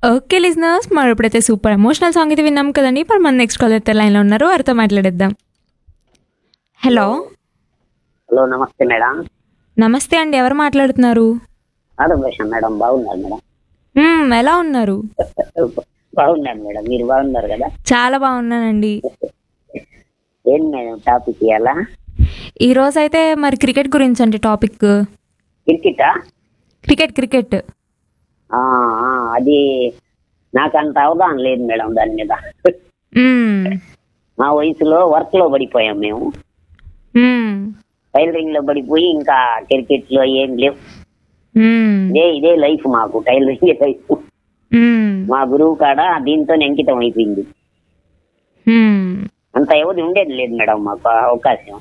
Okay listeners మరి ఇప్పుడైతే super emotional song అయితే విన్నాం కదండి మరి మన నెక్స్ట్ కాల్ అయితే లైన్లో ఉన్నారు వారితో మాట్లాడేద్దాం హలో హలో నమస్తే మేడం నమస్తే అండి ఎవరు మాట్లాడుతున్నారు ఆడభాష మేడం బాగున్నారు మేడం మ్మ్, ఎలా ఉన్నారు బాగున్నాను మేడం మీరు బాగున్నారు కదా చాలా బాగున్నానండి ఏం మేడం టాపిక్ ఇవ్వాలా ఈ రోజు అయితే మరి క్రికెట్ గురించి అండి టాపిక్ క్రికెటా క్రికెట్ క్రికెట్ ఆ, ఆ, అది నాకు అంత అవగాహన లేదు మేడం దాని మీద మ్మ్, మా వయసులో వర్క్ లో పడిపోయాం మేము మ్మ్, టైలరింగ్ లో పడిపోయి ఇంకా క్రికెట్ లో ఏం లేవు మ్మ్, ఇదే ఇదే లైఫ్ మాకు టైలరింగ్ లైఫ్ మ్మ్, మా గురువు కాడ దీంతో అంకితం అయిపోయింది మ్మ్. అంత ఎవరు ఉండేది లేదు మేడం మాకు ఆ అవకాశం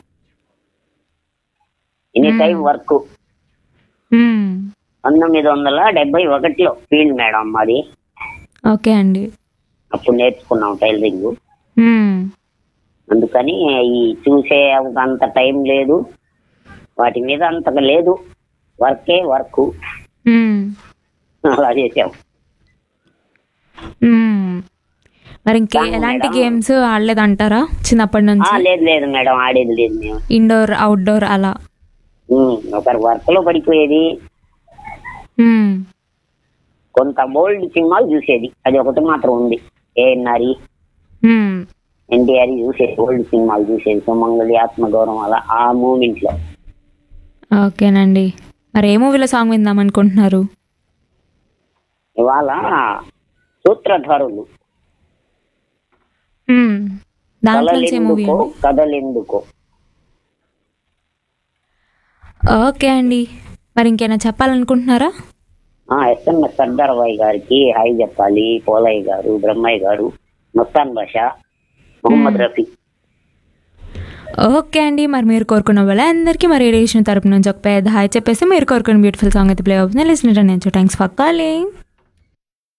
ఎనీ టైం వర్క్ మ్మ్. పంతొమ్మిది వందల డెబ్బై ఒకటిలో ఫీల్డ్ మేడం మాది ఓకే అండి అప్పుడు నేర్చుకున్నాం టైలరింగ్ మ్మ్, అందుకని ఈ చూసే అంత టైం లేదు వాటి మీద అంతగా లేదు వర్కే వర్క్ మ్మ్, అలా చేసాం మ్మ్. మరి ఇంకే కానీ ఎలాంటి మేడం- గేమ్స్ ఆడలేదంటారా చిన్నప్పటి ఆ, నుంచి లేదు లేదు మేడం ఆడేది లేదు మేము ఇండోర్ అవుట్డోర్ అలా ఉమ్, ఒకరు వర్క్ లో పడిపోయేది మ్మ్, కొంత ఓల్డ్ సినిమాలు చూసేది అది ఒకటి మాత్రం ఉంది ఏఎన్ఆర్ మ్మ్. ఎన్టీఆర్ చూసేది ఓల్డ్ సినిమాలు చూసేది సుమంగళి ఆత్మగౌరవం అలా ఆ మూమెంట్ లో ఓకేనండి మరి ఏ మూవీలో సాంగ్ విందాం అనుకుంటున్నారు ఇవాళ సూత్రధారులు మ్మ్. దాంట్లో నుంచి ఏ మూవీ కలలెందుకో అండి కథలెందుకో ఓకే అండి మరి ఇంకేమైనా చెప్పాలనుకుంటున్నారా ఎస్ఎంఎస్ సర్దార్ బాయ్ గారికి హాయ్ చెప్పాలి పోలయ్య గారు బ్రహ్మయ్య గారు మస్తాన్ భాష మొహమ్మద్ రఫీ ఓకే అండి మరి మీరు కోరుకున్న వాళ్ళ అందరికీ మరి రేడియేషన్ తరపు నుంచి ఒక పెద్ద హాయ్ చెప్పేసి మీరు కోరుకున్న బ్యూటిఫుల్ సాంగ్ అయితే ప్లే అవుతుంది లిసనర్ నేను థ్యాంక్స్ ఫర్ కాలింగ్